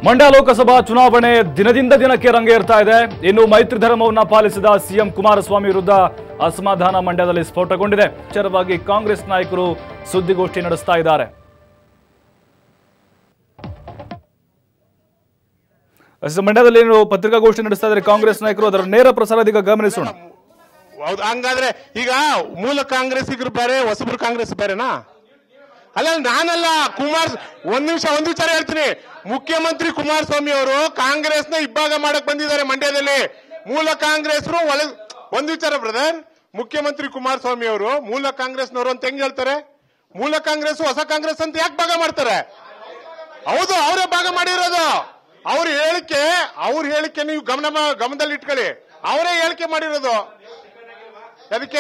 ಮಂಡ್ಯ ಲೋಕಸಭಾ ಚುನಾವಣೆ ದಿನದಿಂದ ದಿನಕ್ಕೆ ರಂಗೇರ್ತಾ ಇದೆ ಇನ್ನು ಮೈತ್ರಿ ಧರ್ಮವನ್ನ ಪಾಲಿಸಿದ ಸಿಎಂ ಕುಮಾರಸ್ವಾಮಿ ವಿರುದ್ಧ ಅಸಮಾಧಾನ ಮಂಡ್ಯದಲ್ಲಿ ಸ್ಫೋಟಗೊಂಡಿದೆ ವಿಚಾರವಾಗಿ ಕಾಂಗ್ರೆಸ್ ನಾಯಕರು ಸುದ್ದಿಗೋಷ್ಠಿ ನಡೆಸ್ತಾ ಇದ್ದಾರೆ ಅಷ್ಟೇ ಮಂಡ್ಯದಲ್ಲಿ ಏನು ಪತ್ರಿಕಾಗೋಷ್ಠಿ ನಡೆಸ್ತಾ ಇದ್ದಾರೆ ಕಾಂಗ್ರೆಸ್ ನಾಯಕರು ಅದರ ನೇರ ಪ್ರಸಾರ ಇದೀಗ ಗಮನಿಸೋಣ ಹೌದು ಹಂಗಾದ್ರೆ ಈಗ ಮೂಲ ಕಾಂಗ್ರೆಸ್ಸಿಗರು ಬೇರೆ ಹೊಸಬ್ರು ಕಾಂಗ್ರೆಸ್ ಬೇರೆನಾ ಅಲ್ಲ ನಾನಲ್ಲ ಕುಮಾರ್ ಒಂದ್ ನಿಮಿಷ ಒಂದ್ ವಿಚಾರ ಹೇಳ್ತೀನಿ ಮುಖ್ಯಮಂತ್ರಿ ಕುಮಾರಸ್ವಾಮಿ ಅವರು ಕಾಂಗ್ರೆಸ್ ನ ಇಬ್ಬಾಗ ಮಾಡಕ್ ಬಂದಿದ್ದಾರೆ ಮಂಡ್ಯದಲ್ಲಿ ಮೂಲ ಕಾಂಗ್ರೆಸ್ ಒಳ ಒಂದ್ ವಿಚಾರ ಬ್ರದರ್ ಮುಖ್ಯಮಂತ್ರಿ ಕುಮಾರಸ್ವಾಮಿ ಅವರು ಮೂಲ ಕಾಂಗ್ರೆಸ್ನವರು ಅಂತ ಹೆಂಗ್ ಹೇಳ್ತಾರೆ ಮೂಲ ಕಾಂಗ್ರೆಸ್ ಹೊಸ ಕಾಂಗ್ರೆಸ್ ಅಂತ ಯಾಕೆ ಭಾಗ ಮಾಡ್ತಾರೆ ಹೌದು ಅವರೇ ಭಾಗ ಮಾಡಿರೋದು ಅವ್ರ ಹೇಳಿಕೆ ಅವ್ರ ಹೇಳಿಕೆ ನೀವು ಗಮನ ಗಮನದಲ್ಲಿ ಇಟ್ಕೊಳ್ಳಿ ಅವರೇ ಹೇಳಿಕೆ ಮಾಡಿರೋದು ಅದಕ್ಕೆ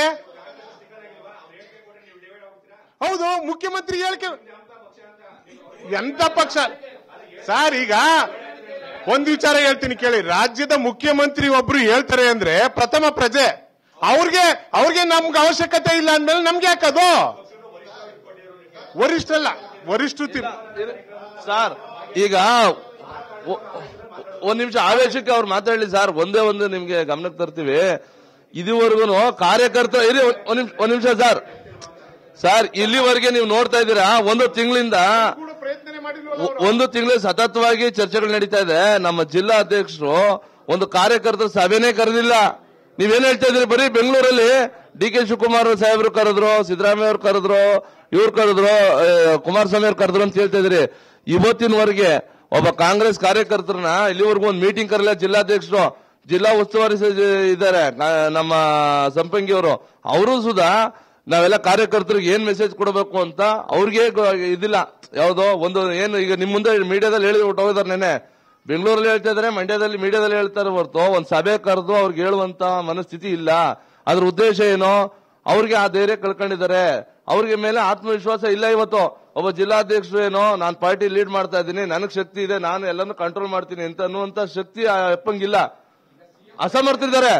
ಹೌದು ಮುಖ್ಯಮಂತ್ರಿ ಹೇಳಿಕೆ ಎಂತ ಪಕ್ಷ ಸರ್ ಈಗ ಒಂದು ವಿಚಾರ ಹೇಳ್ತೀನಿ ಕೇಳಿ ರಾಜ್ಯದ ಮುಖ್ಯಮಂತ್ರಿ ಒಬ್ರು ಹೇಳ್ತಾರೆ ಅಂದ್ರೆ ಪ್ರಥಮ ಪ್ರಜೆ ಅವ್ರಿಗೆ ಅವ್ರಿಗೆ ನಮ್ಗೆ ಅವಶ್ಯಕತೆ ಇಲ್ಲ ಅಂದ್ಮೇಲೆ ನಮ್ಗೆ ಯಾಕದು ವರಿಷ್ಠಲ್ಲ ವರಿಷ್ಠ ಸರ್ ಈಗ ಒ- ಒಂದ್ ನಿಮಿಷ ಆವೇಶಕ್ಕೆ ಅವ್ರು ಮಾತಾಡ್ಲಿ ಸರ್ ಒಂದೇ ಒಂದು ನಿಮ್ಗೆ ಗಮನಕ್ಕೆ ತರ್ತೀವಿ ಇದುವರೆಗೂ ಕಾರ್ಯಕರ್ತ ಇರಿ ಒಂದ್- ಒಂದ್ ನಿಮಿಷ ಒಂದ್ ನಿಮಿಷ ಸರ್ ಸರ್ ಇಲ್ಲಿವರೆಗೆ ನೀವು ನೋಡ್ತಾ ಇದ್ದೀರಾ ಒಂದು ತಿಂಗಳಿಂದ ಪ್ರಯತ್ನ ಮಾಡಿಲ್ವಲ್ಲ ಒ- ಒಂದು ತಿಂಗಳು ಸತತವಾಗಿ ಚರ್ಚೆಗಳು ನಡೀತಾ ಇದೆ ನಮ್ಮ ಜಿಲ್ಲಾ ಅಧ್ಯಕ್ಷರು ಒಂದು ಕಾರ್ಯಕರ್ತರ ಸಭೆನೇ ಕರೆದಿಲ್ಲ ನೀವೇನ್ ಹೇಳ್ತಾ ಇದ್ರಿ ಬರೀ ಬೆಂಗಳೂರಲ್ಲಿ ಡಿ ಕೆ ಶಿವಕುಮಾರ್ ಸಾಹೇಬ್ರು ಕರೆದ್ರು ಸಿದ್ದರಾಮಯ್ಯ ಅವ್ರು ಕರೆದ್ರು ಇವ್ರು ಕರೆದ್ರು ಆ, ಕುಮಾರಸ್ವಾಮಿ ಅವ್ರು ಕರೆದ್ರು ಅಂತ ಹೇಳ್ತಾ ಇದ್ರಿ ಇವತ್ತಿನವರೆಗೆ ಒಬ್ಬ ಕಾಂಗ್ರೆಸ್ ಕಾರ್ಯಕರ್ತರನ್ನ ಇಲ್ಲಿವರೆಗೂ ಒಂದು ಮೀಟಿಂಗ್ ಕರೆಲ್ಲ ಜಿಲ್ಲಾಧ್ಯಕ್ಷರು ಜಿಲ್ಲಾ ಉಸ್ತುವಾರಿ ಸಚಿವ ಇದ್ದಾರೆ ನಾ- ನಮ್ಮ ಸಂಪಂಗಿ ಅವರು ಅವರು ಸುಧಾ ನಾವೆಲ್ಲ ಕಾರ್ಯಕರ್ತರಿಗೆ ಏನ್ ಮೆಸೇಜ್ ಕೊಡಬೇಕು ಅಂತ ಅವ್ರಿಗೆ ಗೊ- ಇದಿಲ್ಲ ಯಾವ್ದೋ ಒಂದು ಏನು ಈಗ ನಿಮ್ ಮುಂದೆ ಮೀಡಿಯಾದಲ್ಲಿ ಹೇಳಿ ಹೋಗಿದಾರೆ ನೆನೆ ಬೆಂಗಳೂರಲ್ಲಿ ಹೇಳ್ತಾ ಇದಾರೆ ಮಂಡ್ಯದಲ್ಲಿ ಮೀಡಿಯಾದಲ್ಲಿ ಹೇಳ್ತಾರೆ ಹೊರತು ಒಂದ್ ಸಭೆ ಕರೆದು ಅವ್ರಿಗೆ ಹೇಳುವಂತ ಮನಸ್ಥಿತಿ ಇಲ್ಲ ಅದ್ರ ಉದ್ದೇಶ ಏನು ಅವ್ರಿಗೆ ಆ ಧೈರ್ಯ ಕಳ್ಕೊಂಡಿದ್ದಾರೆ ಅವ್ರಿಗೆ ಮೇಲೆ ಆತ್ಮವಿಶ್ವಾಸ ಇಲ್ಲ ಇವತ್ತು ಒಬ್ಬ ಜಿಲ್ಲಾಧ್ಯಕ್ಷರು ಏನೋ ನಾನು ಪಾರ್ಟಿ ಲೀಡ್ ಮಾಡ್ತಾ ಇದ್ದೀನಿ ನನಗ್ ಶಕ್ತಿ ಇದೆ ನಾನು ಎಲ್ಲಾನು ಕಂಟ್ರೋಲ್ ಮಾಡ್ತೀನಿ ಅಂತ ಅನ್ನುವಂತ ಶಕ್ತಿ ಆ ಅಪ್ಪಂಗಿಲ್ಲ ಅಸಮರ್ಥರಿದ್ದಾರೆ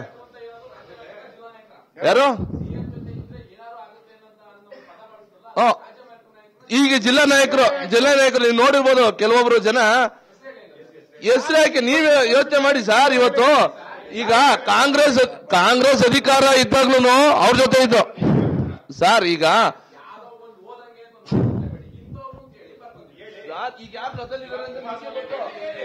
ಯಾರು ಆ, ಈಗ ಜಿಲ್ಲಾ ನಾಯಕರು ಜಿಲ್ಲಾ ನಾಯಕರು ನೀವು ನೋಡಿರ್ಬೋದು ಕೆಲವೊಬ್ರು ಜನ ಹೆಸರು ಯಾಕೆ ನೀವೇ ಯೋಚನೆ ಮಾಡಿ ಸರ್ ಇವತ್ತು ಈಗ ಕಾಂಗ್ರೆಸ್ ಕಾಂಗ್ರೆಸ್ ಅಧಿಕಾರ ಇದ್ದಾಗ್ಲೂ ಅವ್ರ ಜೊತೆ ಇದ್ದು ಸರ್ ಈಗ ಸರ್, ಈಗ ಯಾರ್ ಜೊತೆಲಿದ್ದಾರೆ ಅಂತ ನಿಮ್ಗೆ ಗೊತ್ತು?